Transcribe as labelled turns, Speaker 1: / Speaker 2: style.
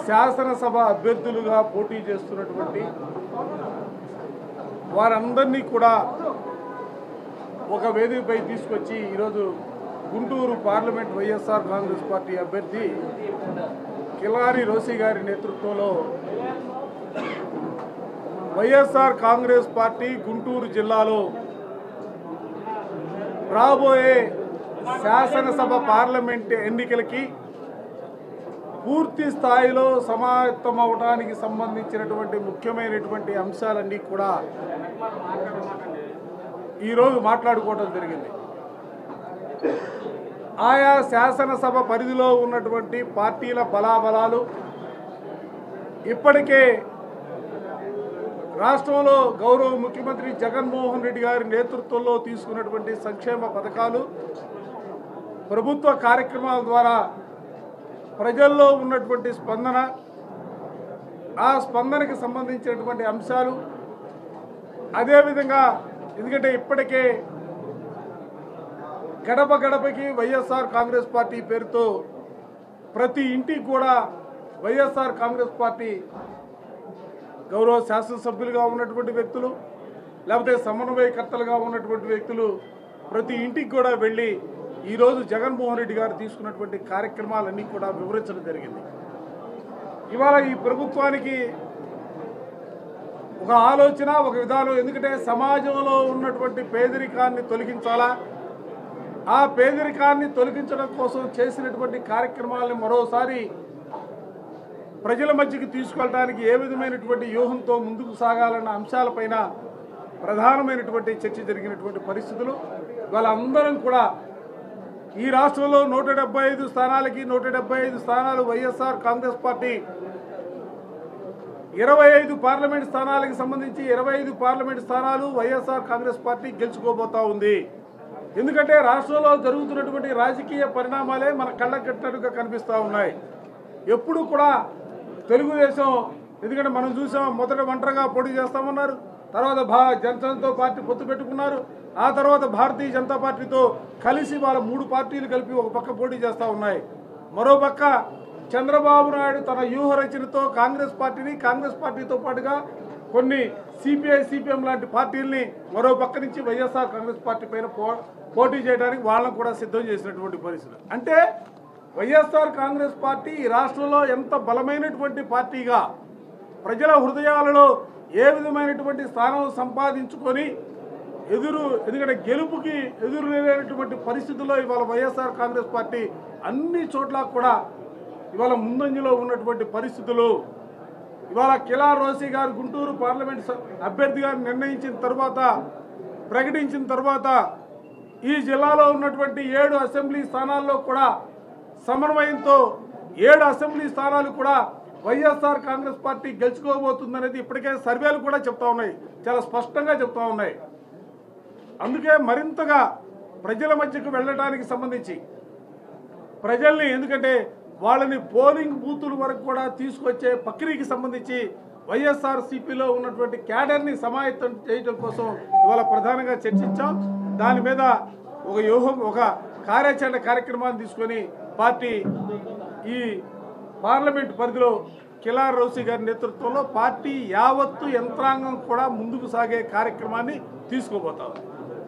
Speaker 1: శాసనసభ అభ్యర్థులుగా పోటీ చేస్తున్నటువంటి వారందరినీ కూడా ఒక వేదికపై తీసుకొచ్చి ఈరోజు Guntur parliament YSR Congress party అభ్యర్థి కిలారి రోసి గారి నేతృత్వంలో వైఎస్ఆర్ కాంగ్రెస్ పార్టీ గుంటూరు జిల్లాలో రాబోయే శాసనసభ పార్లమెంట్ ఎన్నికలకి పూర్తి స్థాయిలో సమాయత్తం అవడానికి సంబంధించినటువంటి ముఖ్యమైనటువంటి అంశాలన్నీ కూడా ఈరోజు మాట్లాడుకోవడం జరిగింది ఆయా శాసనసభ పరిధిలో ఉన్నటువంటి పార్టీల బలాబలాలు ఇప్పటికే రాష్ట్రంలో గౌరవ ముఖ్యమంత్రి జగన్మోహన్ రెడ్డి గారి నేతృత్వంలో తీసుకున్నటువంటి సంక్షేమ పథకాలు ప్రభుత్వ కార్యక్రమాల ద్వారా ప్రజల్లో ఉన్నటువంటి స్పందన ఆ స్పందనకి సంబంధించినటువంటి అంశాలు అదేవిధంగా ఎందుకంటే ఇప్పటికే గడప గడపకి వైఎస్ఆర్ కాంగ్రెస్ పార్టీ పేరుతో ప్రతి ఇంటికి కూడా వైఎస్ఆర్ కాంగ్రెస్ పార్టీ గౌరవ శాసనసభ్యులుగా ఉన్నటువంటి వ్యక్తులు లేకపోతే సమన్వయకర్తలుగా ఉన్నటువంటి వ్యక్తులు ప్రతి ఇంటికి కూడా వెళ్ళి ఈరోజు జగన్మోహన్ రెడ్డి గారు తీసుకున్నటువంటి కార్యక్రమాలన్నీ కూడా వివరించడం జరిగింది ఇవాళ ఈ ప్రభుత్వానికి ఒక ఆలోచన ఒక విధానం ఎందుకంటే సమాజంలో ఉన్నటువంటి పేదరికాన్ని తొలగించాలా ఆ పేదరికాన్ని తొలగించడం కోసం చేసినటువంటి కార్యక్రమాలను మరోసారి ప్రజల మధ్యకి తీసుకెళ్ళడానికి ఏ విధమైనటువంటి వ్యూహంతో ముందుకు సాగాలన్న అంశాలపైన ప్రధానమైనటువంటి చర్చ జరిగినటువంటి పరిస్థితులు వాళ్ళందరం కూడా ఈ రాష్ట్రంలో నూట డెబ్బై ఐదు స్థానాలకి నూట డెబ్బై ఐదు స్థానాలు వైఎస్ఆర్ కాంగ్రెస్ పార్టీ ఇరవై ఐదు పార్లమెంట్ స్థానాలకు సంబంధించి ఇరవై ఐదు పార్లమెంట్ స్థానాలు వైఎస్ఆర్ కాంగ్రెస్ పార్టీ గెలుచుకోబోతా ఉంది ఎందుకంటే రాష్ట్రంలో జరుగుతున్నటువంటి రాజకీయ పరిణామాలే మన కళ్ళకు కట్టినట్టుగా కనిపిస్తూ ఉన్నాయి ఎప్పుడు కూడా తెలుగుదేశం ఎందుకంటే మనం చూసాం మొదట ఒంటరిగా పోటీ చేస్తామన్నారు తర్వాత భా జనసేనతో పార్టీ పొత్తు పెట్టుకున్నారు ఆ తర్వాత భారతీయ జనతా పార్టీతో కలిసి వాళ్ళ మూడు పార్టీలు కలిపి ఒక పక్క పోటీ చేస్తూ ఉన్నాయి మరో పక్క చంద్రబాబు నాయుడు తన వ్యూహ రచనతో కాంగ్రెస్ పార్టీని కాంగ్రెస్ పార్టీతో పాటుగా కొన్ని సిపిఐ సిపిఎం లాంటి పార్టీల్ని మరో పక్క నుంచి వైఎస్ఆర్ కాంగ్రెస్ పార్టీ పైన పో పోటీ చేయడానికి వాళ్ళని కూడా సిద్ధం చేసినటువంటి పరిస్థితి అంటే వైఎస్ఆర్ కాంగ్రెస్ పార్టీ ఈ రాష్ట్రంలో ఎంత బలమైనటువంటి పార్టీగా ప్రజల హృదయాలలో ఏ విధమైనటువంటి స్థానం సంపాదించుకొని ఎదురు ఎందుకంటే గెలుపుకి ఎదురు లేనటువంటి పరిస్థితుల్లో ఇవాళ వైఎస్ఆర్ కాంగ్రెస్ పార్టీ అన్ని చోట్ల కూడా ఇవాళ ముందంజలో ఉన్నటువంటి పరిస్థితులు ఇవాళ కిలా రోసి గారు గుంటూరు పార్లమెంట్ స- అభ్యర్థిగా నిర్ణయించిన తర్వాత ప్రకటించిన తర్వాత ఈ జిల్లాలో ఉన్నటువంటి ఏడు అసెంబ్లీ స్థానాల్లో కూడా సమన్వయంతో ఏడు అసెంబ్లీ స్థానాలు కూడా వైఎస్ఆర్ కాంగ్రెస్ పార్టీ గెలుచుకోబోతుందనేది ఇప్పటికే సర్వేలు కూడా చెప్తా ఉన్నాయి చాలా స్పష్టంగా చెప్తా ఉన్నాయి అందుకే మరింతగా ప్రజల మధ్యకు వెళ్ళడానికి సంబంధించి ప్రజల్ని ఎందుకంటే వాళ్ళని పోలింగ్ బూతుల వరకు కూడా తీసుకొచ్చే ప్రక్రియకి సంబంధించి వైఎస్ఆర్ సిపిలో ఉన్నటువంటి క్యాడర్ని సమాయత్తం చేయడం కోసం ఇవాళ ప్రధానంగా చర్చించాం దాని మీద ఒక వ్యూహం ఒక కార్యాచరణ కార్యక్రమాన్ని తీసుకొని పార్టీ ఈ పార్లమెంట్ పరిధిలో కిలార్ రోసి గారి నేతృత్వంలో పార్టీ యావత్తు యంత్రాంగం కూడా ముందుకు సాగే కార్యక్రమాన్ని తీసుకోబోతా ఉంది